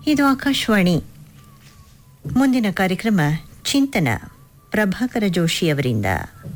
ಇದು ಆಕಾಶವಾಣಿ ಮುಂದಿನ ಕಾರ್ಯಕ್ರಮ ಚಿಂತನ ಪ್ರಭಾಕರ ಜೋಶಿ ಅವರಿಂದ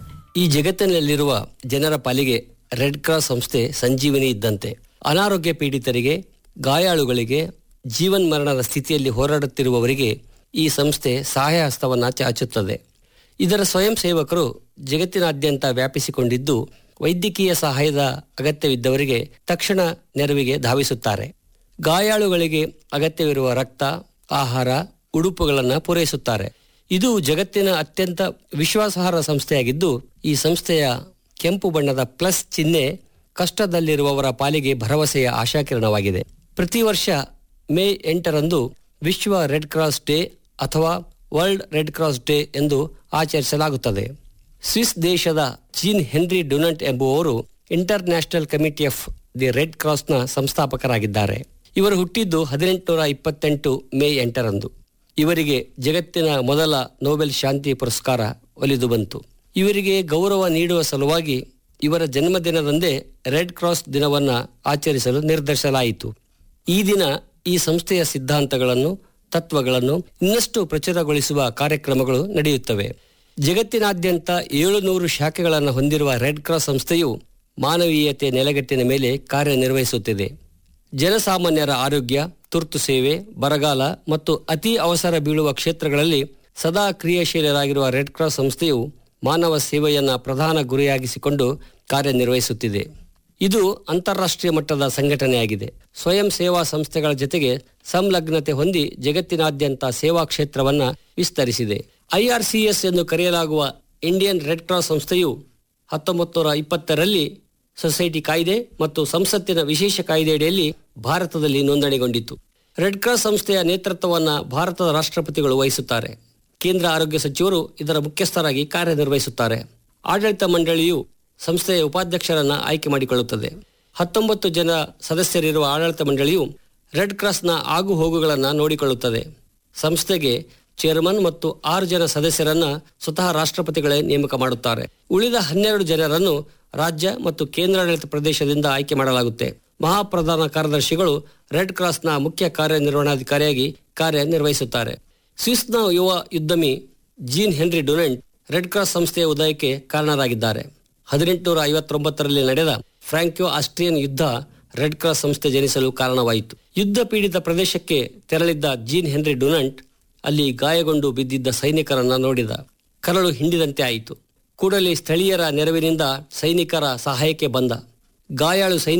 ಈ ಜಗತ್ತಿನಲ್ಲಿರುವ ಜನರ ಪಾಲಿಗೆ ರೆಡ್ ಕ್ರಾಸ್ ಸಂಸ್ಥೆ ಸಂಜೀವನಿ ಇದ್ದಂತೆ ಅನಾರೋಗ್ಯ ಪೀಡಿತರಿಗೆ ಗಾಯಾಳುಗಳಿಗೆ ಜೀವನ್ ಮರಣದ ಸ್ಥಿತಿಯಲ್ಲಿ ಹೋರಾಡುತ್ತಿರುವವರಿಗೆ ಈ ಸಂಸ್ಥೆ ಸಹಾಯ ಹಸ್ತವನ್ನು ಚಾಚುತ್ತದೆ ಇದರ ಸ್ವಯಂ ಸೇವಕರು ಜಗತ್ತಿನಾದ್ಯಂತ ವ್ಯಾಪಿಸಿಕೊಂಡಿದ್ದು ವೈದ್ಯಕೀಯ ಸಹಾಯದ ಅಗತ್ಯವಿದ್ದವರಿಗೆ ತಕ್ಷಣ ನೆರವಿಗೆ ಧಾವಿಸುತ್ತಾರೆ ಗಾಯಾಳುಗಳಿಗೆ ಅಗತ್ಯವಿರುವ ರಕ್ತ ಆಹಾರ ಉಡುಪುಗಳನ್ನು ಪೂರೈಸುತ್ತಾರೆ ಇದು ಜಗತ್ತಿನ ಅತ್ಯಂತ ವಿಶ್ವಾಸಾರ್ಹ ಸಂಸ್ಥೆಯಾಗಿದ್ದು ಈ ಸಂಸ್ಥೆಯ ಕೆಂಪು ಬಣ್ಣದ ಪ್ಲಸ್ ಚಿಹ್ನೆ ಕಷ್ಟದಲ್ಲಿರುವವರ ಪಾಲಿಗೆ ಭರವಸೆಯ ಆಶಾಕಿರಣವಾಗಿದೆ ಪ್ರತಿ ವರ್ಷ ಮೇ ಎಂಟರಂದು ವಿಶ್ವ ರೆಡ್ ಕ್ರಾಸ್ ಡೇ ಅಥವಾ ವರ್ಲ್ಡ್ ರೆಡ್ ಕ್ರಾಸ್ ಡೇ ಎಂದು ಆಚರಿಸಲಾಗುತ್ತದೆ ಸ್ವಿಸ್ ದೇಶದ ಜೀನ್ ಹೆನ್ರಿ ಡುನಂಟ್ ಎಂಬುವವರು international committee of the red ಕ್ರಾಸ್ನ ಸಂಸ್ಥಾಪಕರಾಗಿದ್ದಾರೆ ಇವರು ಹುಟ್ಟಿದ್ದು ಹದಿನೆಂಟುನೂರ ಇಪ್ಪತ್ತೆಂಟು ಮೇ ಎಂಟರಂದು ಇವರಿಗೆ ಜಗತ್ತಿನ ಮೊದಲ ನೊಬೆಲ್ ಶಾಂತಿ ಪುರಸ್ಕಾರ ಒಲಿದು ಬಂತು ಇವರಿಗೆ ಗೌರವ ನೀಡುವ ಸಲುವಾಗಿ ಇವರ ಜನ್ಮದಿನದಂದೇ ರೆಡ್ ಕ್ರಾಸ್ ದಿನವನ್ನ ಆಚರಿಸಲು ನಿರ್ಧರಿಸಲಾಯಿತು ಈ ದಿನ ಈ ಸಂಸ್ಥೆಯ ಸಿದ್ಧಾಂತಗಳನ್ನು ತತ್ವಗಳನ್ನು ಇನ್ನಷ್ಟು ಪ್ರಚುರಗೊಳಿಸುವ ಕಾರ್ಯಕ್ರಮಗಳು ನಡೆಯುತ್ತವೆ ಜಗತ್ತಿನಾದ್ಯಂತ ಏಳುನೂರು ಶಾಖೆಗಳನ್ನು ಹೊಂದಿರುವ ರೆಡ್ ಕ್ರಾಸ್ ಸಂಸ್ಥೆಯು ಮಾನವೀಯತೆ ನೆಲೆಗಟ್ಟಿನ ಮೇಲೆ ಕಾರ್ಯನಿರ್ವಹಿಸುತ್ತಿದೆ ಜನಸಾಮಾನ್ಯರ ಆರೋಗ್ಯ ತುರ್ತು ಸೇವೆ ಬರಗಾಲ ಮತ್ತು ಅತಿ ಅವಸರ ಬೀಳುವ ಕ್ಷೇತ್ರಗಳಲ್ಲಿ ಸದಾ ಕ್ರಿಯಾಶೀಲರಾಗಿರುವ ರೆಡ್ ಕ್ರಾಸ್ ಸಂಸ್ಥೆಯು ಮಾನವ ಸೇವೆಯನ್ನ ಪ್ರಧಾನ ಗುರಿಯಾಗಿಸಿಕೊಂಡು ಕಾರ್ಯನಿರ್ವಹಿಸುತ್ತಿದೆ ಇದು ಅಂತಾರಾಷ್ಟ್ರೀಯ ಮಟ್ಟದ ಸಂಘಟನೆಯಾಗಿದೆ ಸ್ವಯಂ ಸೇವಾ ಸಂಸ್ಥೆಗಳ ಜೊತೆಗೆ ಸಂಲಗ್ನತೆ ಹೊಂದಿ ಜಗತ್ತಿನಾದ್ಯಂತ ಸೇವಾ ಕ್ಷೇತ್ರವನ್ನ ವಿಸ್ತರಿಸಿದೆ ಐಆರ್ಸಿಎಸ್ ಎಂದು ಕರೆಯಲಾಗುವ ಇಂಡಿಯನ್ ರೆಡ್ ಕ್ರಾಸ್ ಸಂಸ್ಥೆಯು ಹತ್ತೊಂಬತ್ತು ನೂರ ಇಪ್ಪತ್ತರಲ್ಲಿ ಸೊಸೈಟಿ ಕಾಯ್ದೆ ಮತ್ತು ಸಂಸತ್ತಿನ ವಿಶೇಷ ಕಾಯ್ದೆಯಡಿಯಲ್ಲಿ ಭಾರತದಲ್ಲಿ ನೋಂದಣಿಗೊಂಡಿತು ರೆಡ್ ಕ್ರಾಸ್ ಸಂಸ್ಥೆಯ ನೇತೃತ್ವವನ್ನು ಭಾರತದ ರಾಷ್ಟ್ರಪತಿಗಳು ವಹಿಸುತ್ತಾರೆ ಕೇಂದ್ರ ಆರೋಗ್ಯ ಸಚಿವರು ಇದರ ಮುಖ್ಯಸ್ಥರಾಗಿ ಕಾರ್ಯನಿರ್ವಹಿಸುತ್ತಾರೆ ಆಡಳಿತ ಮಂಡಳಿಯು ಸಂಸ್ಥೆಯ ಉಪಾಧ್ಯಕ್ಷರನ್ನ ಆಯ್ಕೆ ಮಾಡಿಕೊಳ್ಳುತ್ತದೆ ಹತ್ತೊಂಬತ್ತು ಜನ ಸದಸ್ಯರಿರುವ ಆಡಳಿತ ಮಂಡಳಿಯು ರೆಡ್ ಕ್ರಾಸ್ನ ಆಗು ಹೋಗುಗಳನ್ನು ನೋಡಿಕೊಳ್ಳುತ್ತದೆ ಸಂಸ್ಥೆಗೆ ಚೇರ್ಮನ್ ಮತ್ತು ಆರು ಜನ ಸದಸ್ಯರನ್ನ ಸ್ವತಃ ರಾಷ್ಟ್ರಪತಿಗಳೇ ನೇಮಕ ಮಾಡುತ್ತಾರೆ ಉಳಿದ ಹನ್ನೆರಡು ಜನರನ್ನು ರಾಜ್ಯ ಮತ್ತು ಕೇಂದ್ರಾಡಳಿತ ಪ್ರದೇಶದಿಂದ ಆಯ್ಕೆ ಮಾಡಲಾಗುತ್ತೆ ಮಹಾಪ್ರಧಾನ ಕಾರ್ಯದರ್ಶಿಗಳು ರೆಡ್ ಕ್ರಾಸ್ನ ಮುಖ್ಯ ಕಾರ್ಯನಿರ್ವಹಣಾಧಿಕಾರಿಯಾಗಿ ಕಾರ್ಯನಿರ್ವಹಿಸುತ್ತಾರೆ ಸ್ವಿಸ್ನ ಯುವ ಯುದ್ಧಮಿ Jean Henri Dunant red cross ಸಂಸ್ಥೆಯ ಉದಯಕ್ಕೆ ಕಾರಣರಾಗಿದ್ದಾರೆ ಹದಿನೆಂಟುನೂರ ಐವತ್ತೊಂಬತ್ತರಲ್ಲಿ ನಡೆದ ಫ್ರಾಂಕ್ಯೋ ಆಸ್ಟ್ರಿಯನ್ ಯುದ್ಧ ರೆಡ್ ಕ್ರಾಸ್ ಸಂಸ್ಥೆ ಜನಿಸಲು ಕಾರಣವಾಯಿತು ಯುದ್ಧ ಪೀಡಿತ ಪ್ರದೇಶಕ್ಕೆ ತೆರಳಿದ್ದ ಜೀನ್ ಹೆನ್ರಿ ಡುನಂಟ್ ಅಲ್ಲಿ ಗಾಯಗೊಂಡು ಬಿದ್ದಿದ್ದ ಸೈನಿಕರನ್ನ ನೋಡಿದ ಕರಳು ಹಿಂಡಿದಂತೆ ಆಯಿತು ಕೂಡಲೇ ಸ್ಥಳೀಯರ ನೆರವಿನಿಂದ ಸೈನಿಕರ ಸಹಾಯಕ್ಕೆ ಬಂದ ಗಾಯಾಳು ಸೈನಿಕ